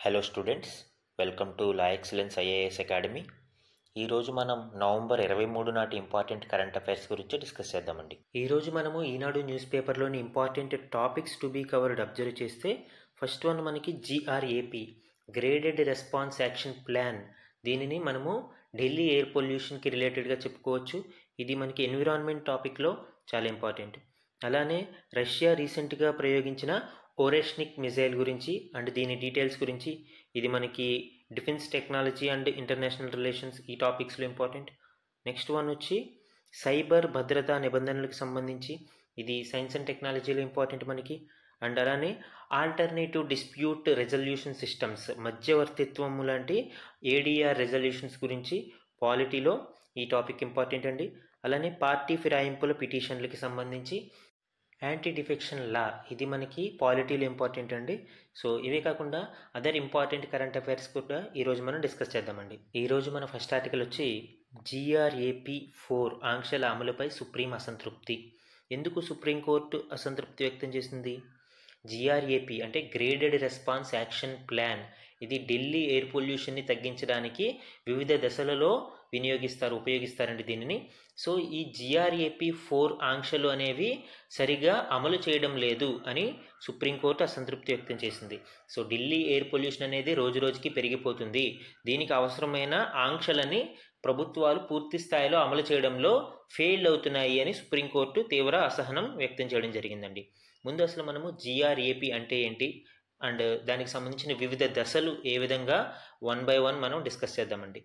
hello students welcome to la excellence IAS academy ఈరోజు మనం November ఇరవై మూడు నాటి ఇంపార్టెంట్ కరెంట్ అఫైర్స్ గురించి డిస్కస్ చేద్దామండి ఈరోజు మనము ఈనాడు న్యూస్ పేపర్లోని important topics to be covered observe చేస్తే ఫస్ట్ వన్ మనకి GRAP graded response action plan దీనిని మనము ఢిల్లీ ఎయిర్ పొల్యూషన్కి రిలేటెడ్గా చెప్పుకోవచ్చు ఇది మనకి ఎన్విరాన్మెంట్ టాపిక్లో చాలా ఇంపార్టెంట్ అలానే రష్యా రీసెంట్గా ప్రయోగించిన ఓరెష్నిక్ మిజైల్ గురించి అండ్ దీని డీటెయిల్స్ గురించి ఇది మనకి defence technology and international relations ఈ టాపిక్స్లో ఇంపార్టెంట్ నెక్స్ట్ వన్ వచ్చి సైబర్ భద్రతా నిబంధనలకు సంబంధించి ఇది సైన్స్ అండ్ టెక్నాలజీలో ఇంపార్టెంట్ మనకి అండ్ అలానే ఆల్టర్నేటివ్ డిస్ప్యూట్ రెజల్యూషన్ సిస్టమ్స్ మధ్యవర్తిత్వం లాంటి ఏడిఆర్ రెజల్యూషన్స్ గురించి పాలిటీలో ఈ టాపిక్ ఇంపార్టెంట్ అండి అలానే పార్టీ ఫిరాయింపుల పిటిషన్లకి సంబంధించి యాంటీ డిఫెక్షన్ లా ఇది మనకి పాలిటీలో ఇంపార్టెంట్ అండి సో ఇవే కాకుండా అదర్ ఇంపార్టెంట్ కరెంట్ అఫైర్స్ కూడా ఈరోజు మనం డిస్కస్ చేద్దామండి ఈరోజు మన ఫస్ట్ ఆర్టికల్ వచ్చి జిఆర్ఏపి ఫోర్ ఆంక్షల అమలుపై సుప్రీం అసంతృప్తి ఎందుకు సుప్రీంకోర్టు అసంతృప్తి వ్యక్తం చేసింది జిఆర్ఏపి అంటే గ్రేడెడ్ రెస్పాన్స్ యాక్షన్ ప్లాన్ ఇది ఢిల్లీ ఎయిర్ పొల్యూషన్ని తగ్గించడానికి వివిధ దశలలో వినియోగిస్తారు ఉపయోగిస్తారండి దీనిని సో ఈ జిఆర్ఏపి ఫోర్ ఆంక్షలు అనేవి సరిగా అమలు చేయడం లేదు అని సుప్రీంకోర్టు అసంతృప్తి వ్యక్తం చేసింది సో ఢిల్లీ ఎయిర్ పొల్యూషన్ అనేది రోజు రోజుకి పెరిగిపోతుంది దీనికి అవసరమైన ఆంక్షలని ప్రభుత్వాలు పూర్తి స్థాయిలో అమలు చేయడంలో ఫెయిల్ అవుతున్నాయి అని సుప్రీంకోర్టు తీవ్ర అసహనం వ్యక్తం చేయడం జరిగిందండి ముందు అసలు మనము జిఆర్ఏపి అంటే ఏంటి అండ్ దానికి సంబంధించిన వివిధ దశలు ఏ విధంగా వన్ బై వన్ మనం డిస్కస్ చేద్దామండి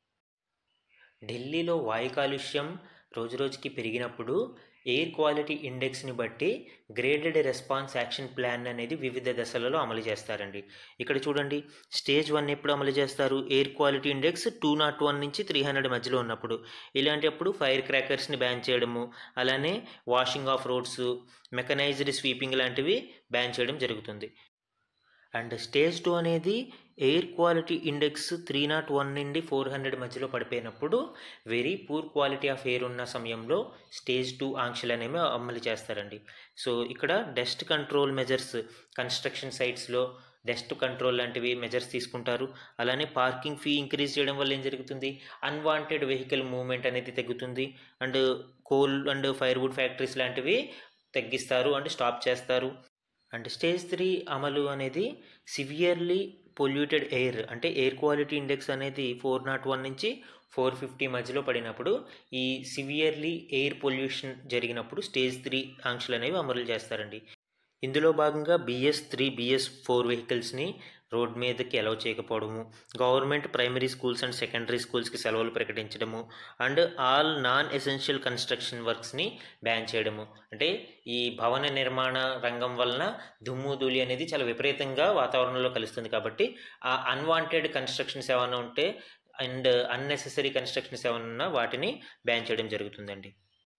ఢిల్లీలో వాయు కాలుష్యం రోజు రోజుకి పెరిగినప్పుడు ఎయిర్ క్వాలిటీ ఇండెక్స్ని బట్టి గ్రేడెడ్ రెస్పాన్స్ యాక్షన్ ప్లాన్ అనేది వివిధ దశలలో అమలు చేస్తారండి ఇక్కడ చూడండి స్టేజ్ వన్ ఎప్పుడు అమలు చేస్తారు air quality index two not one నుంచి త్రీ హండ్రెడ్ మధ్యలో ఉన్నప్పుడు ఇలాంటప్పుడు ఫైర్ క్రాకర్స్ని బ్యాన్ చేయడము అలానే washing of roads mechanised sweeping లాంటివి బ్యాన్ చేయడం జరుగుతుంది అండ్ స్టేజ్ టూ అనేది air quality index three not one నుండి ఫోర్ హండ్రెడ్ మధ్యలో పడిపోయినప్పుడు very poor quality of air ఉన్న సమయంలో స్టేజ్ టూ ఆంక్షలు అనేవి అమలు చేస్తారండి సో ఇక్కడ డస్ట్ కంట్రోల్ మెజర్స్ కన్స్ట్రక్షన్ సైట్స్లో డస్ట్ కంట్రోల్ లాంటివి మెజర్స్ తీసుకుంటారు అలానే పార్కింగ్ ఫీ ఇంక్రీజ్ చేయడం వల్ల ఏం జరుగుతుంది అన్వాంటెడ్ వెహికల్ మూవ్మెంట్ అనేది తగ్గుతుంది and coal and firewood factories లాంటివి తగ్గిస్తారు అండ్ స్టాప్ చేస్తారు అండ్ స్టేజ్ త్రీ అమలు అనేది సివియర్లీ పొల్యూటెడ్ ఎయిర్ అంటే ఎయిర్ క్వాలిటీ ఇండెక్స్ అనేది ఫోర్ నాట్ వన్ నుంచి ఫోర్ ఫిఫ్టీ మధ్యలో పడినప్పుడు ఈ సివియర్లీ ఎయిర్ పొల్యూషన్ జరిగినప్పుడు స్టేజ్ త్రీ ఆంక్షలు అనేవి అమలు చేస్తారండి ఇందులో భాగంగా బిఎస్ త్రీ బిఎస్ ఫోర్ వెహికల్స్ని రోడ్ మీదకి అలౌ చేయకపోవడము government primary schools and secondary స్కూల్స్కి సెలవులు ప్రకటించడము and all non essential construction వర్క్స్ని ban చేయడము అంటే ఈ భవన నిర్మాణ రంగం వలన దుమ్ము ధూళి అనేది చాలా విపరీతంగా వాతావరణంలో కలుస్తుంది కాబట్టి ఆ అన్వాంటెడ్ కన్స్ట్రక్షన్స్ ఏమైనా ఉంటే అండ్ అన్నెసెసరీ కన్స్ట్రక్షన్స్ ఏమైనా ఉన్నా వాటిని బ్యాన్ చేయడం జరుగుతుందండి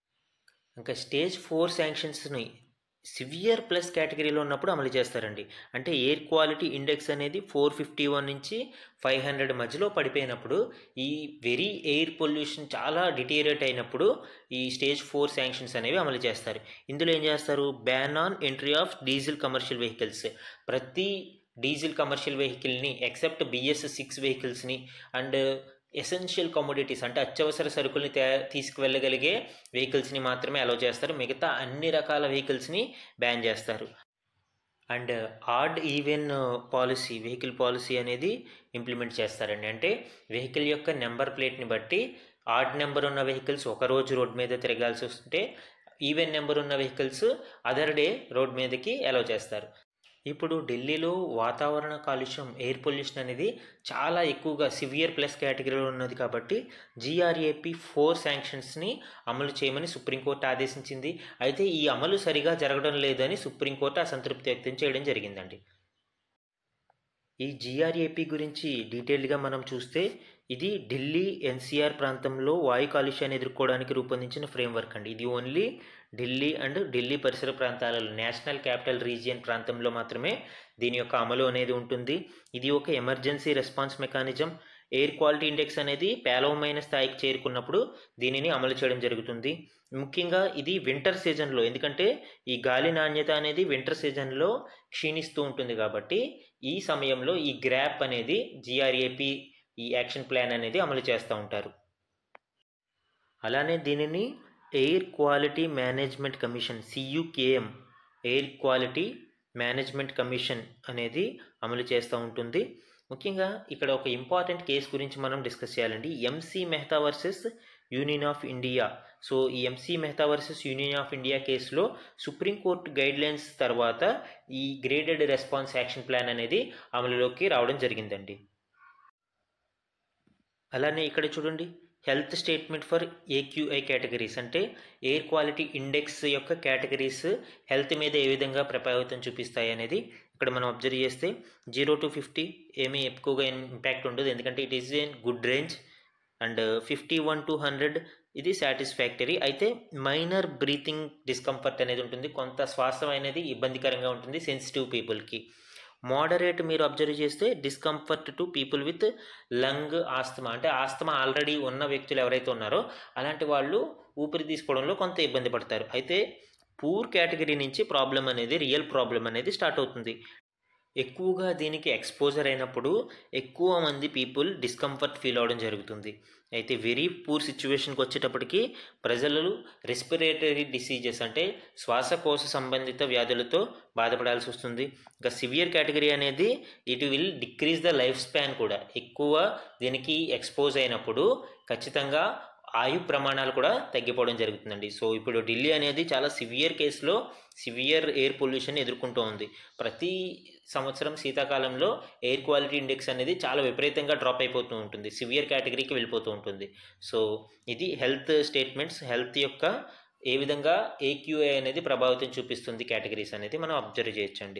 ఇంకా స్టేజ్ ఫోర్ శాంక్షన్స్ని సివియర్ ప్లస్ కేటగిరీలో ఉన్నప్పుడు అమలు చేస్తారండి అంటే ఎయిర్ క్వాలిటీ ఇండెక్స్ అనేది ఫోర్ ఫిఫ్టీ వన్ నుంచి ఫైవ్ హండ్రెడ్ మధ్యలో పడిపోయినప్పుడు ఈ వెరీ ఎయిర్ పొల్యూషన్ చాలా డిటీరియరేట్ అయినప్పుడు ఈ స్టేజ్ ఫోర్ శాంక్షన్స్ అనేవి అమలు చేస్తారు ఇందులో ఏం చేస్తారు ban on entry of diesel commercial vehicles ప్రతి డీజిల్ కమర్షియల్ వెహికల్ని ఎక్సెప్ట్ బిఎస్ సిక్స్ వెహికల్స్ని అండ్ ఎసెన్షియల్ కమోడిటీస్ అంటే అత్యవసర సరుకుల్ని తీసుకువెళ్ళగలిగే వెహికల్స్ని మాత్రమే అలౌ చేస్తారు మిగతా అన్ని రకాల వెహికల్స్ని బ్యాన్ చేస్తారు and odd even policy vehicle policy అనేది ఇంప్లిమెంట్ చేస్తారండి అంటే వెహికల్ యొక్క నెంబర్ ప్లేట్ని బట్టి ఆడ్ నెంబర్ ఉన్న వెహికల్స్ ఒక రోజు రోడ్ మీద తిరగాల్సి వస్తుంటే ఈవెన్ నెంబర్ ఉన్న వెహికల్స్ అదర్ డే రోడ్ మీదకి అలౌ చేస్తారు ఇప్పుడు ఢిల్లీలో వాతావరణ కాలుష్యం ఎయిర్ పొల్యూషన్ అనేది చాలా ఎక్కువగా సివియర్ ప్లస్ కేటగిరీలో ఉన్నది కాబట్టి జిఆర్ఏపి ఫోర్ శాంక్షన్స్ని అమలు చేయమని సుప్రీంకోర్టు ఆదేశించింది అయితే ఈ అమలు సరిగా జరగడం లేదని సుప్రీంకోర్టు అసంతృప్తి వ్యక్తం చేయడం జరిగిందండి ఈ జిఆర్ఏపి గురించి డీటెయిల్గా మనం చూస్తే ఇది ఢిల్లీ ఎన్సీఆర్ ప్రాంతంలో వాయు కాలుష్యాన్ని ఎదుర్కోవడానికి రూపొందించిన ఫ్రేమ్వర్క్ అండి ఇది ఓన్లీ ఢిల్లీ అండ్ ఢిల్లీ పరిసర ప్రాంతాలలో నేషనల్ క్యాపిటల్ రీజియన్ ప్రాంతంలో మాత్రమే దీని యొక్క అమలు అనేది ఉంటుంది ఇది ఒక emergency response mechanism air quality index అనేది పేలవమైన స్థాయికి చేరుకున్నప్పుడు దీనిని అమలు చేయడం జరుగుతుంది ముఖ్యంగా ఇది వింటర్ సీజన్లో ఎందుకంటే ఈ గాలి నాణ్యత అనేది వింటర్ సీజన్లో క్షీణిస్తూ ఉంటుంది కాబట్టి ఈ సమయంలో ఈ గ్రాప్ అనేది జిఆర్ఏపి ఈ యాక్షన్ ప్లాన్ అనేది అమలు చేస్తూ ఉంటారు అలానే దీనిని air quality management commission CAQM air quality management commission అనేది అమలు చేస్తూ ఉంటుంది ముఖ్యంగా ఇక్కడ ఒక ఇంపార్టెంట్ కేసు గురించి మనం డిస్కస్ చేయాలండి MC Mehta versus union of India so ఈ MC Mehta versus union of India కేసులో సుప్రీంకోర్టు గైడ్లైన్స్ తర్వాత ఈ గ్రేడెడ్ రెస్పాన్స్ యాక్షన్ ప్లాన్ అనేది అమలులోకి రావడం జరిగిందండి అలానే ఇక్కడ చూడండి health statement for AQI categories అంటే ఎయిర్ క్వాలిటీ ఇండెక్స్ యొక్క కేటగిరీస్ హెల్త్ మీద ఏ విధంగా ప్రభావితం చూపిస్తాయి అనేది ఇక్కడ మనం అబ్జర్వ్ చేస్తే జీరో టు ఫిఫ్టీ ఏమీ ఎక్కువగా ఇంపాక్ట్ ఉండదు ఎందుకంటే it is an good range and fifty one to hundred ఇది సాటిస్ఫాక్టరీ అయితే మైనర్ బ్రీతింగ్ డిస్కంఫర్ట్ అనేది ఉంటుంది కొంత శ్వాసం అనేది ఇబ్బందికరంగా ఉంటుంది సెన్సిటివ్ పీపుల్కి మోడరేట్ మీరు అబ్జర్వ్ చేస్తే discomfort to people with lung asthma అంటే ఆస్తమా ఆల్రెడీ ఉన్న వ్యక్తులు ఎవరైతే ఉన్నారో అలాంటి వాళ్ళు ఊపిరి తీసుకోవడంలో కొంత ఇబ్బంది పడతారు అయితే పూర్ కేటగిరీ నుంచి ప్రాబ్లం అనేది రియల్ ప్రాబ్లం అనేది స్టార్ట్ అవుతుంది ఎక్కువగా దీనికి ఎక్స్పోజర్ అయినప్పుడు ఎక్కువ మంది పీపుల్ డిస్కంఫర్ట్ ఫీల్ అవడం జరుగుతుంది అయితే వెరీ పూర్ సిచ్యువేషన్కి వచ్చేటప్పటికి ప్రజలు రెస్పిరేటరీ డిసీజెస్ అంటే శ్వాసకోశ సంబంధిత వ్యాధులతో బాధపడాల్సి వస్తుంది ఇంకా సివియర్ కేటగిరీ అనేది it will decrease the life span కూడా ఎక్కువ దీనికి ఎక్స్పోజ్ అయినప్పుడు ఖచ్చితంగా ఆయు ప్రమాణాలు కూడా తగ్గిపోవడం జరుగుతుందండి సో ఇప్పుడు ఢిల్లీ అనేది చాలా సివియర్ కేసులో సివియర్ ఎయిర్ పొల్యూషన్ ఎదుర్కొంటూ ఉంది ప్రతి సంవత్సరం శీతాకాలంలో ఎయిర్ క్వాలిటీ ఇండెక్స్ అనేది చాలా విపరీతంగా డ్రాప్ అయిపోతూ ఉంటుంది సివియర్ కేటగిరీకి వెళ్ళిపోతూ ఉంటుంది సో ఇది హెల్త్ స్టేట్మెంట్స్ హెల్త్ యొక్క ఏ విధంగా ఏక్యూఏ అనేది ప్రభావితం చూపిస్తుంది కేటగిరీస్ అనేది మనం అబ్జర్వ్ చేయొచ్చండి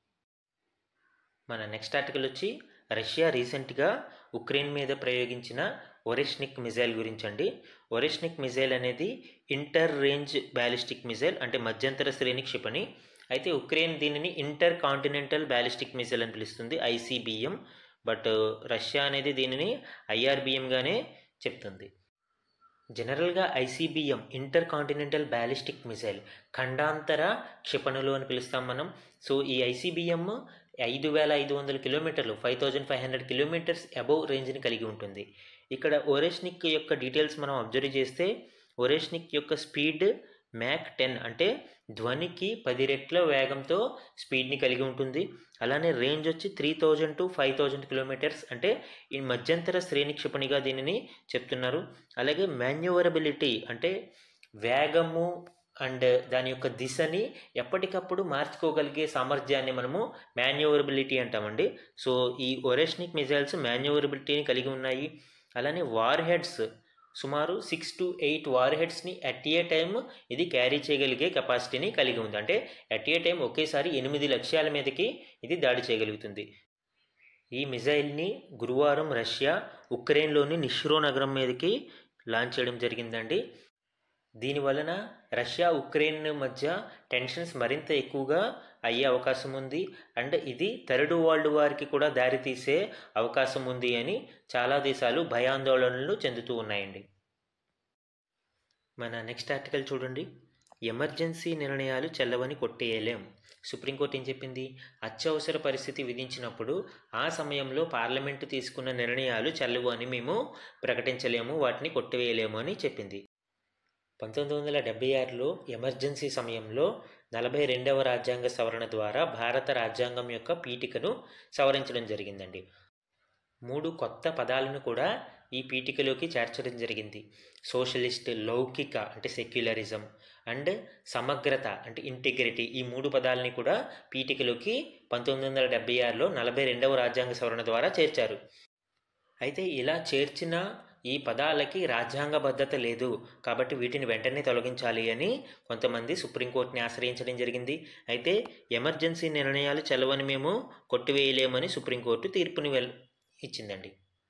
మన నెక్స్ట్ ఆర్టికల్ వచ్చి రష్యా రీసెంట్గా ఉక్రెయిన్ మీద ప్రయోగించిన ఒరెష్నిక్ మిజైల్ గురించి అండి ఒరెష్నిక్ మిజైల్ అనేది ఇంటర్ రేంజ్ బ్యాలిస్టిక్ మిజైల్ అంటే మధ్యంతర శ్రేణి క్షిపణి అయితే ఉక్రెయిన్ దీనిని ఇంటర్ కాంటినెంటల్ బ్యాలిస్టిక్ మిజైల్ అని పిలుస్తుంది ఐసీబిఎం బట్ రష్యా అనేది దీనిని ఐఆర్బిఎంగానే చెప్తుంది జనరల్గా ICBM inter continental ballistic missile ఖండాంతర క్షిపణులు అని పిలుస్తాం మనం సో ఈ ఐసీబీఎం ఐదు వేల ఐదు వందల కిలోమీటర్లు five thousand five hundred kilometres above రేంజ్ని కలిగి ఉంటుంది ఇక్కడ ఒరేష్నిక్ యొక్క డీటెయిల్స్ మనం అబ్జర్వ్ చేస్తే ఒరేష్నిక్ యొక్క స్పీడ్ మ్యాక్ టెన్ అంటే ధ్వనికి పది రెట్ల వేగంతో స్పీడ్ని కలిగి ఉంటుంది అలానే రేంజ్ వచ్చి three thousand to five thousand kilometres అంటే ఈ మధ్యంతర శ్రేణి క్షిపణిగా దీనిని చెప్తున్నారు అలాగే మాన్యువరబిలిటీ అంటే వేగము అండ్ దాని యొక్క దిశని ఎప్పటికప్పుడు మార్చుకోగలిగే సామర్థ్యాన్ని మనము మాన్యువరబిలిటీ అంటామండి సో ఈ ఒరేష్నిక్ మిజైల్స్ మాన్యువరబిలిటీని కలిగి ఉన్నాయి అలానే వార్ హెడ్స్ సుమారు సిక్స్ టు ఎయిట్ వార్ హెడ్స్ని అట్ ఏ టైం ఇది క్యారీ చేయగలిగే కెపాసిటీని కలిగి ఉంది అంటే అట్ ఏ టైం ఒకేసారి ఎనిమిది లక్ష్యాల మీదకి ఇది దాడి చేయగలుగుతుంది ఈ మిజైల్ని గురువారం రష్యా ఉక్రెయిన్లోని నిష్రో నగరం మీదకి లాంచ్ చేయడం జరిగిందండి దీని వలన రష్యా ఉక్రెయిన్ మధ్య టెన్షన్స్ మరింత ఎక్కువగా అయ్యే అవకాశం ఉంది అండ్ ఇది థర్డ్ వరల్డ్ వార్కి కూడా దారితీసే అవకాశం ఉంది అని చాలా దేశాలు భయాందోళనలు చెందుతూ ఉన్నాయండి మన నెక్స్ట్ ఆర్టికల్ చూడండి ఎమర్జెన్సీ నిర్ణయాలు చెల్లవని కొట్టేయలేం సుప్రీంకోర్టు ఏం చెప్పింది అత్యవసర పరిస్థితి విధించినప్పుడు ఆ సమయంలో పార్లమెంటు తీసుకున్న నిర్ణయాలు చెల్లవు అని మేము ప్రకటించలేము వాటిని కొట్టివేయలేము అని చెప్పింది పంతొమ్మిది వందల డెబ్బై ఆరులో ఎమర్జెన్సీ సమయంలో నలభై రెండవ రాజ్యాంగ సవరణ ద్వారా భారత రాజ్యాంగం యొక్క పీఠికను సవరించడం జరిగిందండి మూడు కొత్త పదాలను కూడా ఈ పీఠికలోకి చేర్చడం జరిగింది సోషలిస్ట్ లౌకిక అంటే సెక్యులరిజం అండ్ సమగ్రత అంటే ఇంటిగ్రిటీ ఈ మూడు పదాలని కూడా పీఠికలోకి పంతొమ్మిది వందల డెబ్బై ఆరులో నలభై రెండవ రాజ్యాంగ సవరణ ద్వారా చేర్చారు అయితే ఇలా చేర్చిన ఈ పదాలకి రాజ్యాంగబద్ధత లేదు కాబట్టి వీటిని వెంటనే తొలగించాలి అని కొంతమంది సుప్రీంకోర్టుని ఆశ్రయించడం జరిగింది అయితే ఎమర్జెన్సీ నిర్ణయాలు చెలవని మేము కొట్టివేయలేమని సుప్రీంకోర్టు తీర్పుని వెల్ ఇచ్చిందండి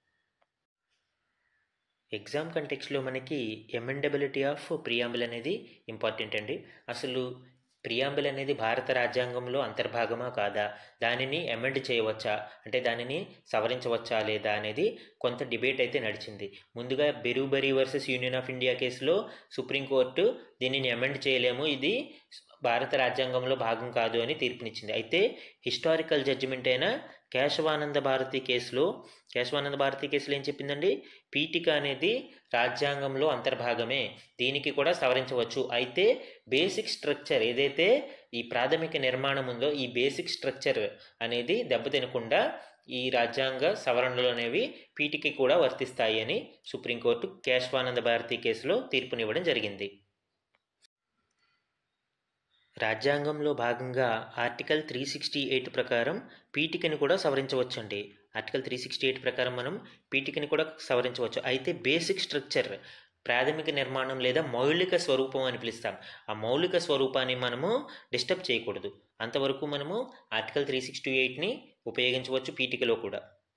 ఎగ్జామ్ కంటెక్స్లో మనకి ఎమెండబిలిటీ ఆఫ్ ప్రియాంబుల్ అనేది ఇంపార్టెంట్ అండి అసలు ప్రియాంబుల్ అనేది భారత రాజ్యాంగంలో అంతర్భాగమా కాదా దానిని అమెండ్ చేయవచ్చా అంటే దానిని సవరించవచ్చా లేదా అనేది కొంత డిబేట్ అయితే నడిచింది ముందుగా Berubari versus union of India కేసులో సుప్రీంకోర్టు దీనిని అమెండ్ చేయలేము ఇది భారత రాజ్యాంగంలో భాగం కాదు అని తీర్పునిచ్చింది అయితే హిస్టారికల్ జడ్జిమెంట్ అయిన కేశవానంద భారతి కేసులో కేశవానంద భారతి కేసులో ఏం చెప్పిందండి పీఠిక అనేది రాజ్యాంగంలో అంతర్భాగమే దీనికి కూడా సవరించవచ్చు అయితే బేసిక్ స్ట్రక్చర్ ఏదైతే ఈ ప్రాథమిక నిర్మాణం ఉందో ఈ బేసిక్ స్ట్రక్చర్ అనేది దెబ్బతినకుండా ఈ రాజ్యాంగ సవరణలు అనేవి పీఠికి కూడా వర్తిస్తాయి అని సుప్రీంకోర్టు కేశవానంద భారతి కేసులో తీర్పునివ్వడం జరిగింది రాజ్యాంగంలో భాగంగా ఆర్టికల్ త్రీ సిక్స్టీ ఎయిట్ ప్రకారం పీఠికని కూడా సవరించవచ్చండి ఆర్టికల్ త్రీ సిక్స్టీ ఎయిట్ ప్రకారం మనం పీఠికని కూడా సవరించవచ్చు అయితే బేసిక్ స్ట్రక్చర్ ప్రాథమిక నిర్మాణం లేదా మౌలిక స్వరూపం అని పిలుస్తాం ఆ మౌలిక స్వరూపాన్ని మనము డిస్టర్బ్ చేయకూడదు అంతవరకు మనము ఆర్టికల్ త్రీ సిక్స్టీ ఎయిట్ని ఉపయోగించవచ్చు పీఠికలో కూడా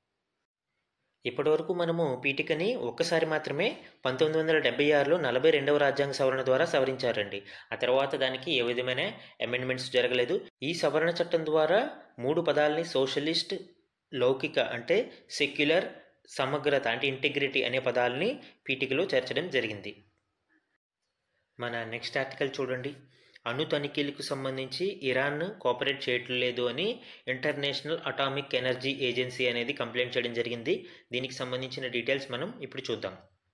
ఇప్పటివరకు మనము పీఠికని ఒక్కసారి మాత్రమే పంతొమ్మిది వందల డెబ్బై ఆరులో నలభై రెండవ రాజ్యాంగ సవరణ ద్వారా సవరించారండి ఆ తర్వాత దానికి ఏ విధమైన అమెండ్మెంట్స్ జరగలేదు ఈ సవరణ చట్టం ద్వారా మూడు పదాలని సోషలిస్ట్ లౌకిక అంటే సెక్యులర్ సమగ్రత అంటే ఇంటిగ్రిటీ అనే పదాలని పీఠికలో చేర్చడం జరిగింది మన నెక్స్ట్ ఆర్టికల్ చూడండి అణు తనిఖీలకు సంబంధించి ఇరాన్ కోఆపరేట్ చేయట్లేదు అని ఇంటర్నేషనల్ అటామిక్ ఎనర్జీ ఏజెన్సీ అనేది కంప్లైంట్ చేయడం జరిగింది దీనికి సంబంధించిన డీటెయిల్స్ మనం ఇప్పుడు చూద్దాం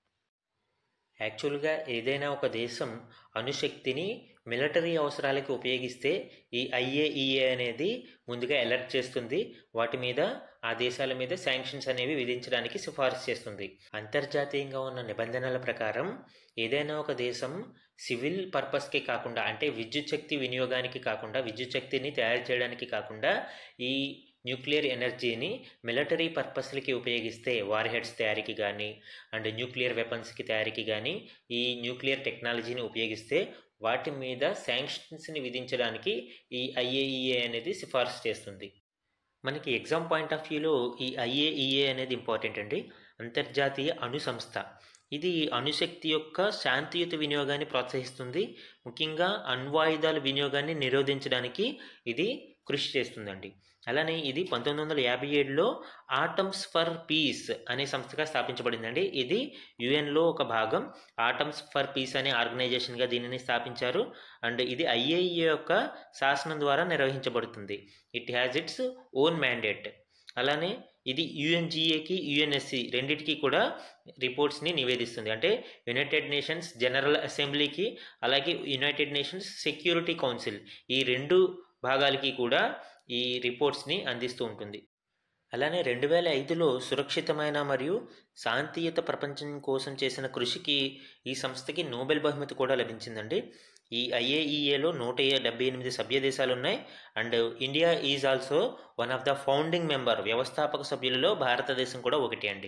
యాక్చువల్గా ఏదైనా ఒక దేశం అణుశక్తిని మిలిటరీ అవసరాలకు ఉపయోగిస్తే ఈ ఐఏఈఏ అనేది ముందుగా అలర్ట్ చేస్తుంది వాటి మీద ఆ దేశాల మీద శాంక్షన్స్ అనేవి విధించడానికి సిఫారసు చేస్తుంది అంతర్జాతీయంగా ఉన్న నిబంధనల ప్రకారం ఏదైనా ఒక దేశం సివిల్ పర్పస్కి కాకుండా అంటే విద్యుత్ శక్తి వినియోగానికి కాకుండా విద్యుత్ శక్తిని తయారు చేయడానికి కాకుండా ఈ న్యూక్లియర్ ఎనర్జీని మిలిటరీ పర్పస్లకి ఉపయోగిస్తే వార్ హెడ్స్ తయారీకి కానీ అండ్ న్యూక్లియర్ వెపన్స్కి తయారీకి కానీ ఈ న్యూక్లియర్ టెక్నాలజీని ఉపయోగిస్తే వాటి మీద శాంక్షన్స్ని విధించడానికి ఈ ఐఏఈఏ అనేది సిఫార్సు చేస్తుంది మనకి ఎగ్జామ్ పాయింట్ ఆఫ్ వ్యూలో ఈ ఐఏఈఏ అనేది ఇంపార్టెంట్ అండి అంతర్జాతీయ అణు సంస్థ ఇది అణుశక్తి యొక్క శాంతియుత వినియోగాన్ని ప్రోత్సహిస్తుంది ముఖ్యంగా అణ్వాయుధాల వినియోగాన్ని నిరోధించడానికి ఇది కృషి చేస్తుందండి అలానే ఇది పంతొమ్మిది వందల యాభై ఏడులో ఆటమ్స్ ఫర్ పీస్ అనే సంస్థగా స్థాపించబడిందండి ఇది యుఎన్లో ఒక భాగం ఆటమ్స్ ఫర్ పీస్ అనే ఆర్గనైజేషన్గా దీనిని స్థాపించారు అండ్ ఇది ఐఏఈఏ యొక్క శాసనం ద్వారా నిర్వహించబడుతుంది it has its own mandate అలానే ఇది యుఎన్జిఏకి యుఎన్ఎస్సి రెండింటికి కూడా రిపోర్ట్స్ని నివేదిస్తుంది అంటే యునైటెడ్ నేషన్స్ జనరల్ అసెంబ్లీకి అలాగే యునైటెడ్ నేషన్స్ సెక్యూరిటీ కౌన్సిల్ ఈ రెండు భాగాలకి కూడా ఈ రిపోర్ట్స్ని అందిస్తూ ఉంటుంది అలానే రెండు వేల ఐదులో సురక్షితమైన మరియు శాంతియుత ప్రపంచం కోసం చేసిన కృషికి ఈ సంస్థకి నోబెల్ బహుమతి కూడా లభించిందండి ఈ ఐఏఈఏలో నూట డెబ్బై ఎనిమిది సభ్య దేశాలు ఉన్నాయి and India is also one of the founding member వ్యవస్థాపక సభ్యులలో భారతదేశం కూడా ఒకటి అండి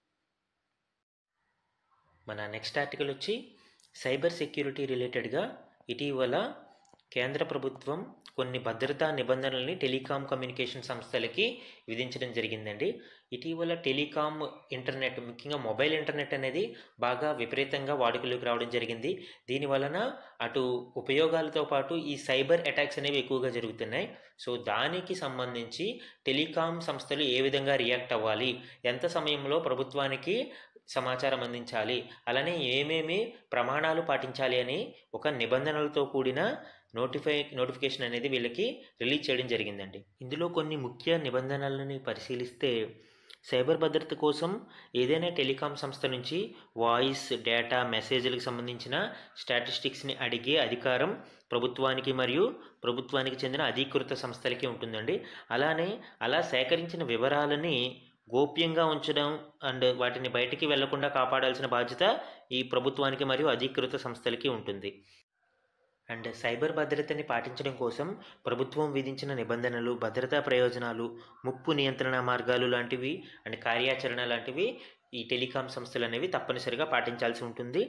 మన నెక్స్ట్ ఆర్టికల్ వచ్చి సైబర్ సెక్యూరిటీ రిలేటెడ్గా ఇటీవల కేంద్ర ప్రభుత్వం కొన్ని భద్రతా నిబంధనల్ని టెలికాం కమ్యూనికేషన్ సంస్థలకి విధించడం జరిగిందండి ఇటీవల టెలికాం ఇంటర్నెట్ ముఖ్యంగా మొబైల్ ఇంటర్నెట్ అనేది బాగా విపరీతంగా వాడుకలోకి రావడం జరిగింది దీని వలన అటు ఉపయోగాలతో పాటు ఈ సైబర్ అటాక్స్ అనేవి ఎక్కువగా జరుగుతున్నాయి సో దానికి సంబంధించి టెలికాం సంస్థలు ఏ విధంగా రియాక్ట్ అవ్వాలి ఎంత సమయంలో ప్రభుత్వానికి సమాచారం అందించాలి అలానే ఏమేమి ప్రమాణాలు పాటించాలి అని ఒక నిబంధనలతో కూడిన నోటిఫై నోటిఫికేషన్ అనేది వీళ్ళకి రిలీజ్ చేయడం జరిగిందండి ఇందులో కొన్ని ముఖ్య నిబంధనలని పరిశీలిస్తే సైబర్ భద్రత కోసం ఏదైనా టెలికాం సంస్థ నుంచి వాయిస్ డేటా మెసేజ్లకు సంబంధించిన స్టాటిస్టిక్స్ని అడిగే అధికారం ప్రభుత్వానికి మరియు ప్రభుత్వానికి చెందిన అధీకృత సంస్థలకి ఉంటుందండి అలానే అలా సేకరించిన వివరాలని గోప్యంగా ఉంచడం అండ్ వాటిని బయటికి వెళ్లకుండా కాపాడాల్సిన బాధ్యత ఈ ప్రభుత్వానికి మరియు అధీకృత సంస్థలకి ఉంటుంది అండ్ సైబర్ భద్రతని పాటించడం కోసం ప్రభుత్వం విధించిన నిబంధనలు భద్రతా ప్రయోజనాలు ముప్పు నియంత్రణ మార్గాలు లాంటివి అండ్ కార్యాచరణ లాంటివి ఈ టెలికాం సంస్థలు అనేవి తప్పనిసరిగా పాటించాల్సి ఉంటుంది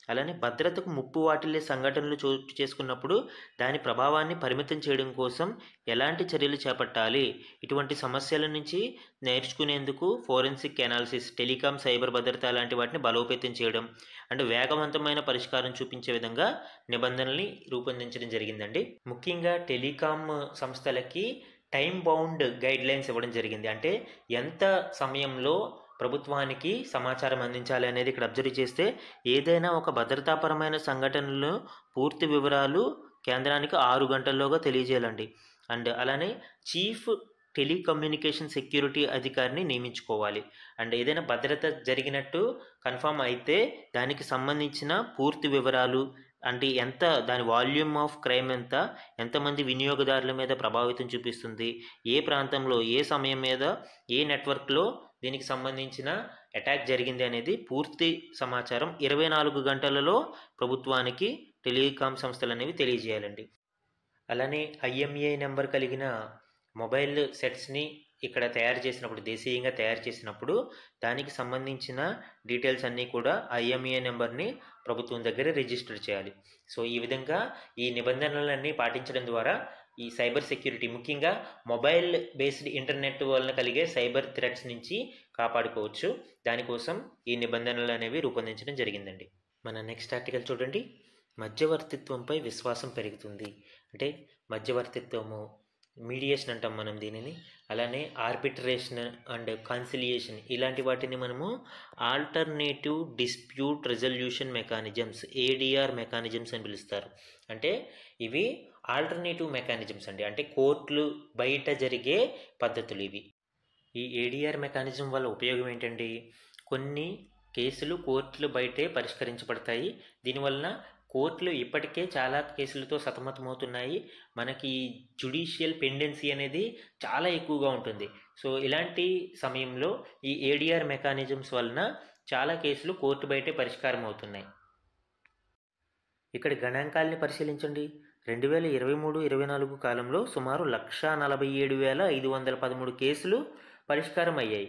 అలానే భద్రతకు ముప్పు వాటిల్లే సంఘటనలు చోటు చేసుకున్నప్పుడు దాని ప్రభావాన్ని పరిమితం చేయడం కోసం ఎలాంటి చర్యలు చేపట్టాలి ఇటువంటి సమస్యల నుంచి నేర్చుకునేందుకు ఫోరెన్సిక్ అనాలిసిస్ టెలికాం సైబర్ భద్రత లాంటి వాటిని బలోపేతం చేయడం అండ్ వేగవంతమైన పరిష్కారం చూపించే విధంగా నిబంధనల్ని రూపొందించడం జరిగిందండి ముఖ్యంగా టెలికాం సంస్థలకి టైం బౌండ్ గైడ్ లైన్స్ ఇవ్వడం జరిగింది అంటే ఎంత సమయంలో ప్రభుత్వానికి సమాచారం అందించాలి అనేది ఇక్కడ అబ్జర్వ్ చేస్తే ఏదైనా ఒక భద్రతాపరమైన సంఘటనలు పూర్తి వివరాలు కేంద్రానికి ఆరు గంటల్లోగా తెలియజేయాలండి అండ్ అలానే చీఫ్ టెలికమ్యూనికేషన్ సెక్యూరిటీ అధికారిని నియమించుకోవాలి అండ్ ఏదైనా భద్రత జరిగినట్టు కన్ఫర్మ్ అయితే దానికి సంబంధించిన పూర్తి వివరాలు అంటే ఎంత దాని వాల్యూమ్ ఆఫ్ క్రైమ్ ఎంత ఎంతమంది వినియోగదారుల మీద ప్రభావితం చూపిస్తుంది ఏ ప్రాంతంలో ఏ సమయం మీద ఏ నెట్వర్క్లో దీనికి సంబంధించిన అటాక్ జరిగింది అనేది పూర్తి సమాచారం ఇరవై నాలుగు గంటలలో ప్రభుత్వానికి టెలికాం సంస్థలు అనేవి తెలియజేయాలండి అలానే ఐఎంఏ నెంబర్ కలిగిన మొబైల్ సెట్స్ని ఇక్కడ తయారు చేసినప్పుడు దేశీయంగా తయారు చేసినప్పుడు దానికి సంబంధించిన డీటెయిల్స్ అన్నీ కూడా ఐఎంఏ నెంబర్ని ప్రభుత్వం దగ్గర రిజిస్టర్ చేయాలి సో ఈ విధంగా ఈ నిబంధనలన్నీ పాటించడం ద్వారా ఈ సైబర్ సెక్యూరిటీ ముఖ్యంగా మొబైల్ బేస్డ్ ఇంటర్నెట్ వలన కలిగే సైబర్ థ్రెట్స్ నుంచి కాపాడుకోవచ్చు దానికోసం ఈ నిబంధనలు అనేవి రూపొందించడం జరిగిందండి మన నెక్స్ట్ ఆర్టికల్ చూడండి మధ్యవర్తిత్వంపై విశ్వాసం పెరుగుతుంది అంటే మధ్యవర్తిత్వము మీడియేషన్ అంటాం మనం దీనిని అలానే ఆర్బిట్రేషన్ అండ్ కాన్సిలియేషన్ ఇలాంటి వాటిని మనము alternative dispute resolution mechanisms ADR mechanisms అని పిలుస్తారు అంటే ఇవి ఆల్టర్నేటివ్ మెకానిజమ్స్ అండి అంటే కోర్టులు బయట జరిగే పద్ధతులు ఇవి ఈ ఏడిఆర్ మెకానిజం వల్ల ఉపయోగం ఏంటండి కొన్ని కేసులు కోర్టులు బయటే పరిష్కరించబడతాయి దీనివలన కోర్టులు ఇప్పటికే చాలా కేసులతో సతమతమవుతున్నాయి మనకి జుడిషియల్ పెండెన్సీ అనేది చాలా ఎక్కువగా ఉంటుంది సో ఇలాంటి సమయంలో ఈ ఏడిఆర్ మెకానిజమ్స్ వలన చాలా కేసులు కోర్టు బయటే పరిష్కారం అవుతున్నాయి ఇక్కడ గణాంకాల్ని పరిశీలించండి రెండు వేల ఇరవై మూడు ఇరవై నాలుగు కాలంలో సుమారు లక్ష నలభై ఏడు వేల ఐదు వందల పదమూడు కేసులు పరిష్కారం అయ్యాయి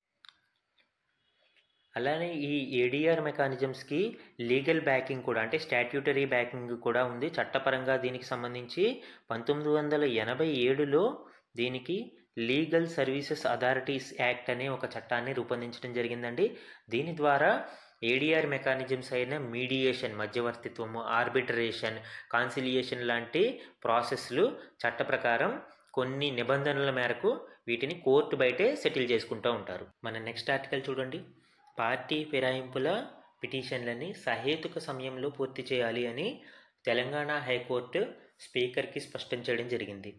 అలానే ఈ ఏడిఆర్ మెకానిజమ్స్కి లీగల్ బ్యాకింగ్ కూడా అంటే స్టాట్యూటరీ బ్యాకింగ్ కూడా ఉంది చట్టపరంగా దీనికి సంబంధించి పంతొమ్మిది వందల ఎనభై ఏడులో దీనికి లీగల్ సర్వీసెస్ అథారిటీస్ యాక్ట్ అనే ఒక చట్టాన్ని రూపొందించడం జరిగిందండి దీని ద్వారా ఏడిఆర్ మెకానిజమ్స్ అయిన మీడియేషన్ మధ్యవర్తిత్వము ఆర్బిట్రేషన్ కాన్సిలియేషన్ లాంటి ప్రాసెస్లు చట్ట ప్రకారం కొన్ని నిబంధనల మేరకు వీటిని కోర్టు బయటే సెటిల్ చేసుకుంటూ ఉంటారు మన నెక్స్ట్ ఆర్టికల్ చూడండి పార్టీ ఫిరాయింపుల పిటిషన్లని సహేతుక సమయంలో పూర్తి చేయాలి అని తెలంగాణ హైకోర్టు స్పీకర్కి స్పష్టం చేయడం జరిగింది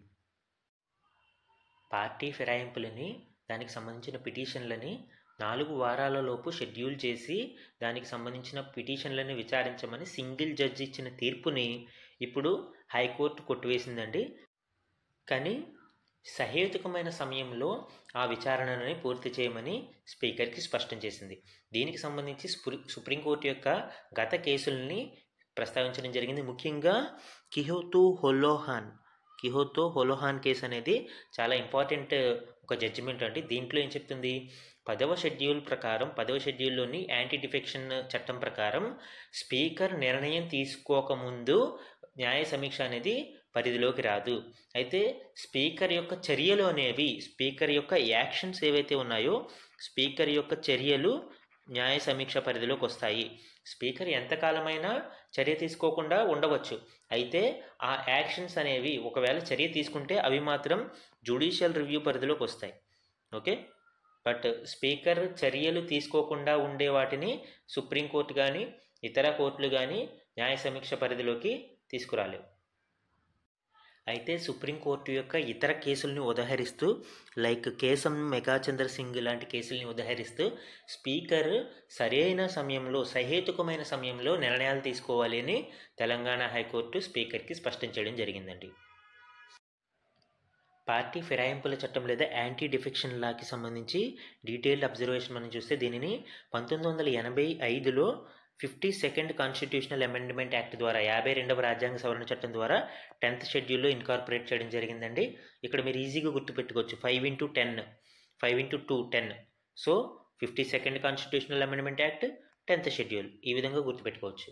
పార్టీ ఫిరాయింపులని దానికి సంబంధించిన పిటిషన్లని నాలుగు వారాలలోపు షెడ్యూల్ చేసి దానికి సంబంధించిన పిటిషన్లను విచారించమని సింగిల్ జడ్జి ఇచ్చిన తీర్పుని ఇప్పుడు హైకోర్టు కొట్టివేసిందండి కానీ సహేతుకమైన సమయంలో ఆ విచారణని పూర్తి చేయమని స్పీకర్కి స్పష్టం చేసింది దీనికి సంబంధించి సుప్రీంకోర్టు యొక్క గత కేసుల్ని ప్రస్తావించడం జరిగింది ముఖ్యంగా కిహోతు హొలోహాన్ కిహోతో హొలోహాన్ కేసు అనేది చాలా ఇంపార్టెంట్ ఒక జడ్జిమెంట్ అండి దీంట్లో ఏం చెప్తుంది పదవ షెడ్యూల్ ప్రకారం పదవ షెడ్యూల్లోని యాంటీ డిఫెక్షన్ చట్టం ప్రకారం స్పీకర్ నిర్ణయం తీసుకోకముందు న్యాయ సమీక్ష అనేది పరిధిలోకి రాదు అయితే స్పీకర్ యొక్క చర్యలు అనేవి స్పీకర్ యొక్క యాక్షన్స్ ఏవైతే ఉన్నాయో స్పీకర్ యొక్క చర్యలు న్యాయ సమీక్ష పరిధిలోకి వస్తాయి స్పీకర్ ఎంతకాలమైనా చర్య తీసుకోకుండా ఉండవచ్చు అయితే ఆ యాక్షన్స్ అనేవి ఒకవేళ చర్య తీసుకుంటే అవి మాత్రం జుడిషియల్ రివ్యూ పరిధిలోకి వస్తాయి ఓకే బట్ స్పీకర్ చర్యలు తీసుకోకుండా ఉండే వాటిని సుప్రీంకోర్టు కానీ ఇతర కోర్టులు కానీ న్యాయ సమీక్ష పరిధిలోకి తీసుకురాలేవు అయితే సుప్రీంకోర్టు యొక్క ఇతర కేసుల్ని ఉదహరిస్తూ లైక్ కేసం మెగాచంద్ర సింగ్ లాంటి కేసుల్ని ఉదహరిస్తూ స్పీకర్ సరైన సమయంలో సహేతుకమైన సమయంలో నిర్ణయాలు తీసుకోవాలి అని తెలంగాణ హైకోర్టు స్పీకర్కి స్పష్టం చేయడం జరిగిందండి పార్టీ ఫిరాయింపుల చట్టం లేదా యాంటీ డిఫెక్షన్ లాకి సంబంధించి డీటెయిల్డ్ అబ్జర్వేషన్ మనం చూస్తే దీనిని పంతొమ్మిది వందల ఎనభై ఐదులో fifty second constitutional amendment act ద్వారా యాభై రెండవ రాజ్యాంగ సవరణ చట్టం ద్వారా టెన్త్ షెడ్యూల్లో ఇన్కార్పొరేట్ చేయడం జరిగిందండి ఇక్కడ మీరు ఈజీగా గుర్తుపెట్టుకోవచ్చు five into ten five into two ten so fifty second constitutional amendment act tenth schedule ఈ విధంగా గుర్తుపెట్టుకోవచ్చు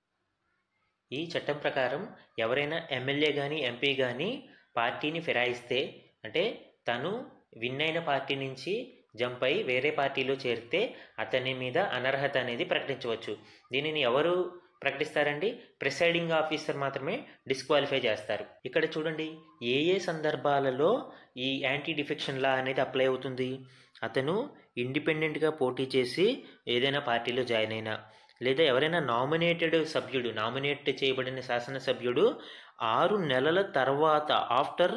ఈ చట్టం ప్రకారం ఎవరైనా ఎమ్మెల్యే కానీ ఎంపీ కానీ పార్టీని ఫిరాయిస్తే అంటే తను విన్ అయిన పార్టీ నుంచి జంప్ అయి వేరే పార్టీలో చేరితే అతని మీద అనర్హత అనేది ప్రకటించవచ్చు దీనిని ఎవరు ప్రకటిస్తారండి ప్రిసైడింగ్ ఆఫీసర్ మాత్రమే డిస్క్వాలిఫై చేస్తారు ఇక్కడ చూడండి ఏ ఏ సందర్భాలలో ఈ యాంటీ డిఫెక్షన్ లా అనేది అప్లై అవుతుంది అతను ఇండిపెండెంట్గా పోటీ చేసి ఏదైనా పార్టీలో జాయిన్ అయినా లేదా ఎవరైనా నామినేటెడ్ సభ్యుడు నామినేట్ చేయబడిన శాసనసభ్యుడు ఆరు నెలల తర్వాత after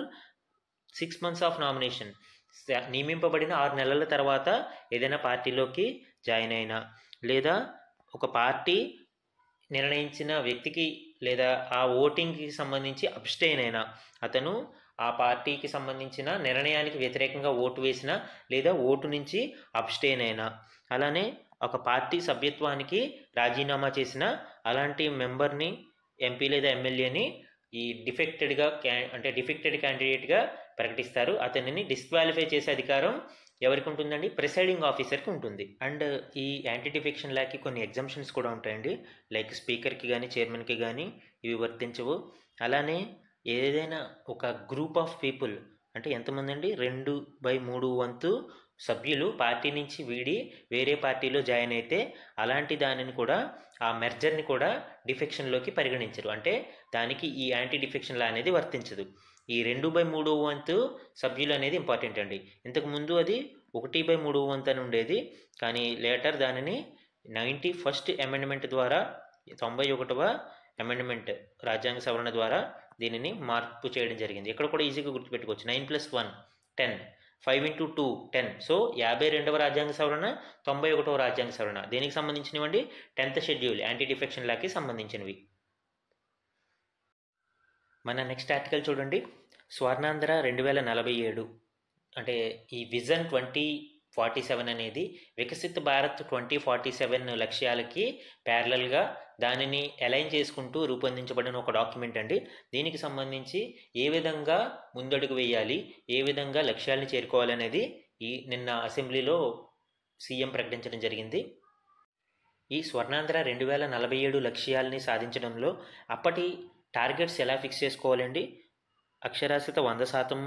six months of nomination నియమింపబడిన ఆరు నెలల తర్వాత ఏదైనా పార్టీలోకి జాయిన్ అయినా లేదా ఒక పార్టీ నిర్ణయించిన వ్యక్తికి లేదా ఆ ఓటింగ్కి సంబంధించి అబ్స్టైన్ అయినా అతను ఆ పార్టీకి సంబంధించిన నిర్ణయానికి వ్యతిరేకంగా ఓటు వేసిన లేదా ఓటు నుంచి అబ్స్టైన్ అయినా అలానే ఒక పార్టీ సభ్యత్వానికి రాజీనామా చేసిన అలాంటి మెంబర్ని ఎంపీ లేదా ఎమ్మెల్యేని ఈ డిఫెక్టెడ్గా క్యా అంటే డిఫెక్టెడ్ క్యాండిడేట్గా ప్రకటిస్తారు అతనిని డిస్క్వాలిఫై చేసే అధికారం ఎవరికి ఉంటుందండి ప్రిసైడింగ్ ఆఫీసర్కి ఉంటుంది అండ్ ఈ యాంటీ డిఫెక్షన్ లాకి కొన్ని ఎగ్జామ్షన్స్ కూడా ఉంటాయండి లైక్ స్పీకర్కి కానీ చైర్మన్కి కానీ ఇవి వర్తించవు అలానే ఏదైనా ఒక గ్రూప్ ఆఫ్ పీపుల్ అంటే ఎంతమంది అండి రెండు బై మూడు వంతు సభ్యులు పార్టీ నుంచి వీడి వేరే పార్టీలో జాయిన్ అయితే అలాంటి దానిని కూడా ఆ మెర్జర్ని కూడా డిఫెక్షన్లోకి పరిగణించరు అంటే దానికి ఈ యాంటీ డిఫెక్షన్ లా అనేది వర్తించదు ఈ రెండు బై మూడు వంతు సభ్యులు అనేది ఇంపార్టెంట్ అండి ఇంతకు ముందు అది ఒకటి బై మూడు వంతు అని ఉండేది కానీ లేటర్ దానిని నైంటీ ఫస్ట్ అమెండ్మెంట్ ద్వారా తొంభై ఒకటవ అమెండ్మెంట్ రాజ్యాంగ సవరణ ద్వారా దీనిని మార్పు చేయడం జరిగింది ఇక్కడ కూడా ఈజీగా గుర్తుపెట్టుకోవచ్చు nine plus one ten five into two ten so యాభై రెండవ రాజ్యాంగ సవరణ తొంభై ఒకటవ రాజ్యాంగ సవరణ దీనికి సంబంధించినవండి టెన్త్ షెడ్యూల్ యాంటీ డిఫెక్షన్ లాకి సంబంధించినవి మన నెక్స్ట్ ఆర్టికల్ చూడండి స్వర్ణాంధ్ర రెండు వేల నలభై ఏడు అంటే ఈ విజన్ ట్వంటీ ఫార్టీ సెవెన్ అనేది Viksit Bharat twenty forty seven లక్ష్యాలకి ప్యారలల్గా దానిని అలైన్ చేసుకుంటూ రూపొందించబడిన ఒక డాక్యుమెంట్ అండి దీనికి సంబంధించి ఏ విధంగా ముందడుగు వేయాలి ఏ విధంగా లక్ష్యాలను చేరుకోవాలనేది ఈ నిన్న అసెంబ్లీలో సీఎం ప్రకటించడం జరిగింది ఈ స్వర్ణాంధ్ర రెండు వేల నలభై ఏడు లక్ష్యాలని సాధించడంలో అప్పటి టార్గెట్స్ ఎలా ఫిక్స్ చేసుకోవాలండి అక్షరాస్యత వంద శాతం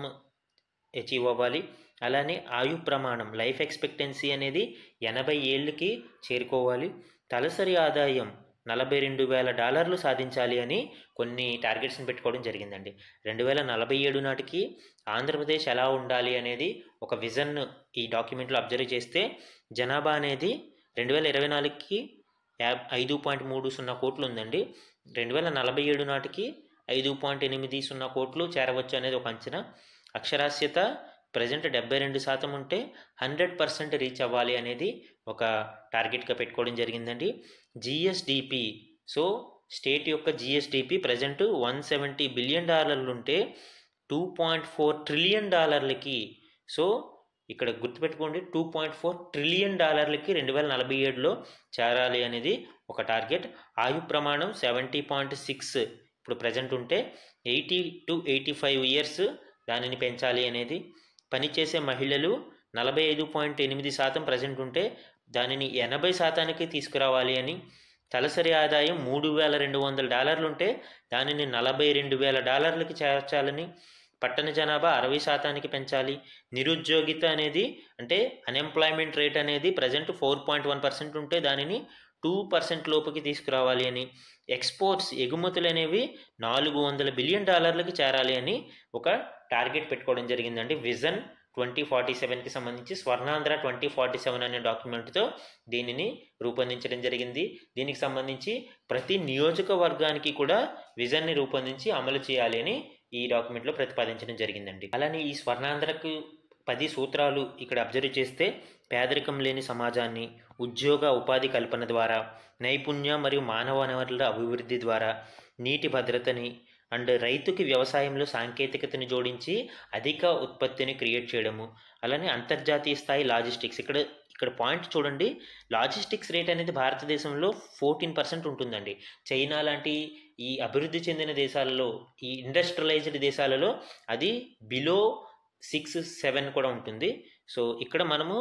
అచీవ్ అవ్వాలి అలానే ఆయు ప్రమాణం లైఫ్ ఎక్స్పెక్టెన్సీ అనేది ఎనభై ఏళ్ళకి చేరుకోవాలి తలసరి ఆదాయం నలభై రెండు వేల డాలర్లు సాధించాలి అని కొన్ని టార్గెట్స్ని పెట్టుకోవడం జరిగిందండి రెండు వేల నలభై ఏడు నాటికి ఆంధ్రప్రదేశ్ ఎలా ఉండాలి అనేది ఒక విజన్ ఈ డాక్యుమెంట్లో అబ్జర్వ్ చేస్తే జనాభా అనేది రెండు వేల ఇరవై నాలుగుకి యా ఐదు పాయింట్ మూడు సున్నా కోట్లు ఉందండి రెండు వేల నలభై ఏడు నాటికి ఐదు పాయింట్ ఎనిమిది సున్నా కోట్లు చేరవచ్చు అనేది ఒక అంచనా అక్షరాస్యత ప్రజెంట్ డెబ్బై రెండు శాతం ఉంటే హండ్రెడ్ పర్సెంట్ రీచ్ అవ్వాలి అనేది ఒక టార్గెట్గా పెట్టుకోవడం జరిగిందండి జిఎస్డిపి సో స్టేట్ యొక్క GSDP present one seventy billion డాలర్లు ఉంటే టూ పాయింట్ ఫోర్ ట్రిలియన్ డాలర్లకి సో ఇక్కడ గుర్తుపెట్టుకోండి టూ పాయింట్ ఫోర్ ట్రిలియన్ డాలర్లకి రెండు వేల నలభై ఏడులో చేరాలి అనేది ఒక టార్గెట్ ఆయు ప్రమాణం సెవెంటీ పాయింట్ సిక్స్ ఇప్పుడు ప్రజెంట్ ఉంటే eighty to eighty five years దానిని పెంచాలి అనేది పనిచేసే మహిళలు నలభై ఐదు పాయింట్ ఎనిమిది శాతం ప్రజెంట్ ఉంటే దానిని ఎనభై శాతానికి తీసుకురావాలి అని తలసరి ఆదాయం మూడు వేల రెండు వందల డాలర్లు ఉంటే దానిని నలభై రెండు వేల డాలర్లకి చేర్చాలని పట్టణ జనాభా అరవై శాతానికి పెంచాలి నిరుద్యోగిత అనేది అంటే అన్ఎంప్లాయ్మెంట్ రేట్ అనేది present four point one percent ఉంటే దానిని టూ పర్సెంట్ లోపుకి తీసుకురావాలి అని ఎక్స్పోర్ట్స్ ఎగుమతులు అనేవి నాలుగు వందల బిలియన్ డాలర్లకి చేరాలి అని ఒక టార్గెట్ పెట్టుకోవడం జరిగిందండి విజన్ ట్వంటీ ఫార్టీ సెవెన్కి సంబంధించి స్వర్ణాంధ్ర ట్వంటీ ఫార్టీ సెవెన్ అనే డాక్యుమెంట్తో దీనిని రూపొందించడం జరిగింది దీనికి సంబంధించి ప్రతి నియోజకవర్గానికి కూడా విజన్ని రూపొందించి అమలు చేయాలి అని ఈ డాక్యుమెంట్లో ప్రతిపాదించడం జరిగిందండి అలానే ఈ స్వర్ణాంధ్రకు పది సూత్రాలు ఇక్కడ అబ్జర్వ్ చేస్తే పేదరికం లేని సమాజాన్ని ఉద్యోగ ఉపాధి కల్పన ద్వారా నైపుణ్య మరియు మానవ వనరుల అభివృద్ధి ద్వారా నీటి భద్రతని అండ్ రైతుకి వ్యవసాయంలో సాంకేతికతని జోడించి అధిక ఉత్పత్తిని క్రియేట్ చేయడము అలానే అంతర్జాతీయ స్థాయి లాజిస్టిక్స్ ఇక్కడ ఇక్కడ పాయింట్ చూడండి లాజిస్టిక్స్ రేట్ అనేది భారతదేశంలో ఫోర్టీన్ పర్సెంట్ ఉంటుందండి చైనా లాంటి ఈ అభివృద్ధి చెందిన దేశాలలో ఈ ఇండస్ట్రియలైజ్డ్ దేశాలలో అది బిలో సిక్స్ సెవెన్ కూడా ఉంటుంది సో ఇక్కడ మనము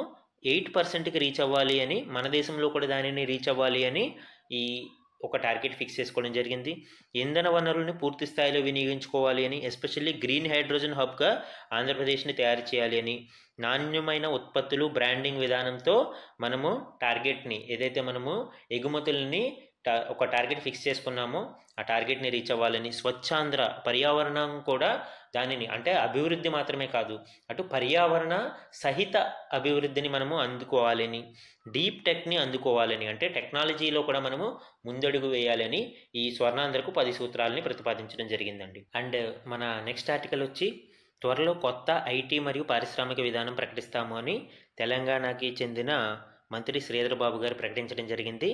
ఎయిట్ పర్సెంట్కి రీచ్ అవ్వాలి అని మన దేశంలో కూడా దానిని రీచ్ అవ్వాలి అని ఈ ఒక టార్గెట్ ఫిక్స్ చేసుకోవడం జరిగింది ఇంధన వనరుల్ని పూర్తి స్థాయిలో వినియోగించుకోవాలి అని ఎస్పెషల్లీ గ్రీన్ హైడ్రోజన్ హబ్గా ఆంధ్రప్రదేశ్ని తయారు చేయాలి అని నాణ్యమైన ఉత్పత్తులు బ్రాండింగ్ విధానంతో మనము టార్గెట్ని ఏదైతే మనము ఎగుమతుల్ని టా ఒక టార్గెట్ ఫిక్స్ చేసుకున్నామో ఆ టార్గెట్ని రీచ్ అవ్వాలని స్వచ్ఛాంధ్ర పర్యావరణం కూడా దానిని అంటే అభివృద్ధి మాత్రమే కాదు అటు పర్యావరణ సహిత అభివృద్ధిని మనము అందుకోవాలని డీప్ టెక్ని అందుకోవాలని అంటే టెక్నాలజీలో కూడా మనము ముందడుగు వేయాలని ఈ స్వర్ణాంధ్రకు పది సూత్రాలని ప్రతిపాదించడం జరిగిందండి అండ్ మన నెక్స్ట్ ఆర్టికల్ వచ్చి త్వరలో కొత్త ఐటీ మరియు పారిశ్రామిక విధానం ప్రకటిస్తాము అని తెలంగాణకి చెందిన మంత్రి శ్రీధర్ బాబు గారు ప్రకటించడం జరిగింది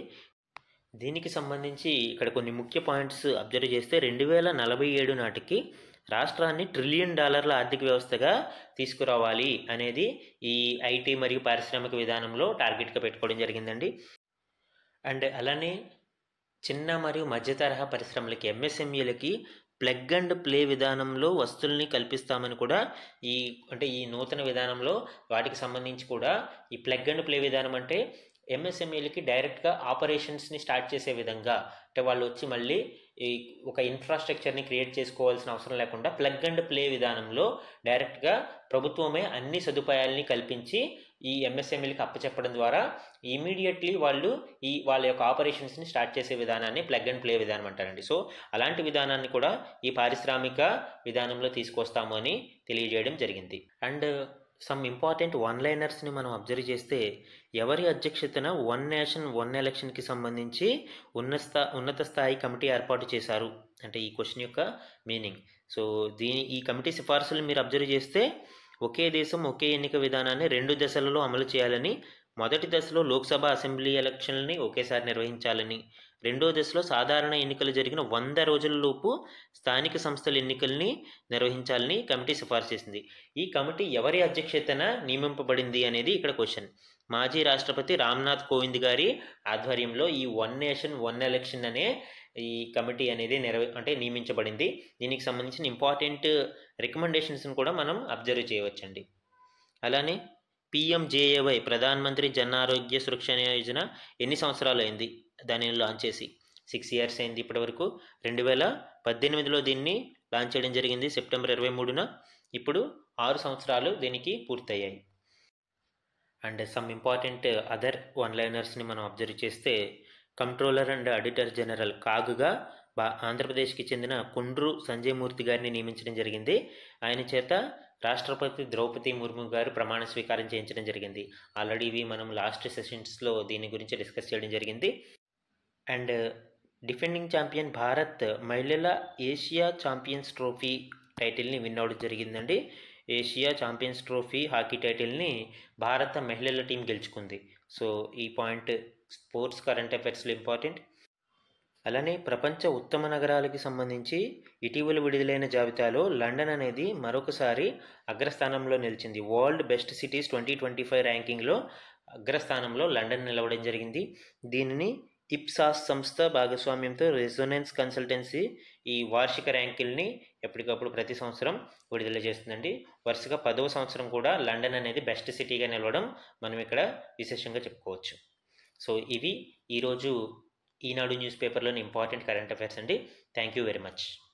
దీనికి సంబంధించి ఇక్కడ కొన్ని ముఖ్య పాయింట్స్ అబ్జర్వ్ చేస్తే రెండు వేల నలభై ఏడు నాటికి రాష్ట్రాన్ని ట్రిలియన్ డాలర్ల ఆర్థిక వ్యవస్థగా తీసుకురావాలి అనేది ఈ ఐటీ మరియు పారిశ్రామిక విధానంలో టార్గెట్గా పెట్టుకోవడం జరిగిందండి అండ్ అలానే చిన్న మరియు మధ్య తరహా పరిశ్రమలకి ఎంఎస్ఎంఈలకి ప్లగ్ అండ్ ప్లే విధానంలో వస్తువుల్ని కల్పిస్తామని కూడా ఈ అంటే ఈ నూతన విధానంలో వాటికి సంబంధించి కూడా ఈ ప్లగ్ అండ్ ప్లే విధానం అంటే ఎంఎస్ఎంఈలకి డైరెక్ట్గా ఆపరేషన్స్ని స్టార్ట్ చేసే విధంగా అంటే వాళ్ళు వచ్చి మళ్ళీ ఈ ఒక ఇన్ఫ్రాస్ట్రక్చర్ని క్రియేట్ చేసుకోవాల్సిన అవసరం లేకుండా ప్లగ్ అండ్ ప్లే విధానంలో డైరెక్ట్గా ప్రభుత్వమే అన్ని సదుపాయాలని కల్పించి ఈ ఎంఎస్ఎంఈలకి అప్పచెప్పడం ద్వారా ఇమీడియట్లీ వాళ్ళు ఈ వాళ్ళ యొక్క ఆపరేషన్స్ని స్టార్ట్ చేసే విధానాన్ని ప్లగ్ అండ్ ప్లే విధానం అంటారండి సో అలాంటి విధానాన్ని కూడా ఈ పారిశ్రామిక విధానంలో తీసుకొస్తాము అని తెలియజేయడం జరిగింది అండ్ సమ్ ఇంపార్టెంట్ వన్ లైనర్స్ని మనం అబ్జర్వ్ చేస్తే ఎవరి అధ్యక్షతన వన్ నేషన్ వన్ ఎలక్షన్కి సంబంధించి ఉన్నత స్థా ఉన్నత స్థాయి కమిటీ ఏర్పాటు చేశారు అంటే ఈ క్వశ్చన్ యొక్క మీనింగ్ సో దీని ఈ కమిటీ సిఫార్సులు మీరు అబ్జర్వ్ చేస్తే ఒకే దేశం ఒకే ఎన్నిక విధానాన్ని రెండు దశలలో అమలు చేయాలని మొదటి దశలో లోక్సభ అసెంబ్లీ ఎలక్షన్లని ఒకేసారి నిర్వహించాలని రెండో దశలో సాధారణ ఎన్నికలు జరిగిన వంద రోజులలోపు స్థానిక సంస్థల ఎన్నికల్ని నిర్వహించాలని కమిటీ సిఫార్సు చేసింది ఈ కమిటీ ఎవరి అధ్యక్షతన నియమింపబడింది అనేది ఇక్కడ క్వశ్చన్ మాజీ రాష్ట్రపతి రామ్నాథ్ కోవింద్ గారి ఆధ్వర్యంలో ఈ వన్ నేషన్ వన్ ఎలక్షన్ అనే ఈ కమిటీ అనేది నిర్వ అంటే నియమించబడింది దీనికి సంబంధించిన ఇంపార్టెంట్ రికమెండేషన్స్ని కూడా మనం అబ్జర్వ్ చేయవచ్చండి అలానే పిఎంజేఏవై ప్రధాన్ మంత్రి జన్ ఆరోగ్య సురక్ష యోజన ఎన్ని సంవత్సరాలు అయింది దానిని లాంచ్ చేసి సిక్స్ ఇయర్స్ అయింది ఇప్పటివరకు రెండు వేల పద్దెనిమిదిలో దీన్ని లాంచ్ చేయడం జరిగింది సెప్టెంబర్ ఇరవై మూడున ఇప్పుడు ఆరు సంవత్సరాలు దీనికి పూర్తయ్యాయి and some important other one లైనర్స్ని మనం అబ్జర్వ్ చేస్తే కంట్రోలర్ అండ్ ఆడిటర్ జనరల్ కాగుగా బా ఆంధ్రప్రదేశ్కి చెందిన కుండ్రు సంజయ్ మూర్తి గారిని నియమించడం జరిగింది ఆయన చేత రాష్ట్రపతి ద్రౌపది ముర్ము గారు ప్రమాణ స్వీకారం చేయించడం జరిగింది ఆల్రెడీ ఇవి మనం లాస్ట్ సెషన్స్లో దీని గురించి డిస్కస్ చేయడం జరిగింది అండ్ డిఫెండింగ్ ఛాంపియన్ భారత్ మహిళల ఏషియా ఛాంపియన్స్ ట్రోఫీ టైటిల్ని విన్ అవ్వడం జరిగిందండి ఏషియా ఛాంపియన్స్ ట్రోఫీ హాకీ టైటిల్ని భారత మహిళల టీం గెలుచుకుంది సో ఈ పాయింట్ స్పోర్ట్స్ కరెంట్ అఫైర్స్లో ఇంపార్టెంట్ అలానే ప్రపంచ ఉత్తమ నగరాలకి సంబంధించి ఇటీవల విడుదలైన జాబితాలో లండన్ అనేది మరొకసారి అగ్రస్థానంలో నిలిచింది world best cities twenty twenty five ర్యాంకింగ్లో అగ్రస్థానంలో లండన్ నిలవడం జరిగింది దీనిని ఇప్సాస్ సంస్థ భాగస్వామ్యంతో రెజొనెన్స్ కన్సల్టెన్సీ ఈ వార్షిక ర్యాంకుల్ని ఎప్పటికప్పుడు ప్రతి సంవత్సరం విడుదల చేస్తుందండి వరుసగా పదవ సంవత్సరం కూడా లండన్ అనేది బెస్ట్ సిటీగా నిలవడం మనం ఇక్కడ విశేషంగా చెప్పుకోవచ్చు సో ఇవి ఈరోజు ఈనాడు న్యూస్ పేపర్లోని ఇంపార్టెంట్ కరెంట్ అఫైర్స్ అండి థ్యాంక్ యూ వెరీ మచ్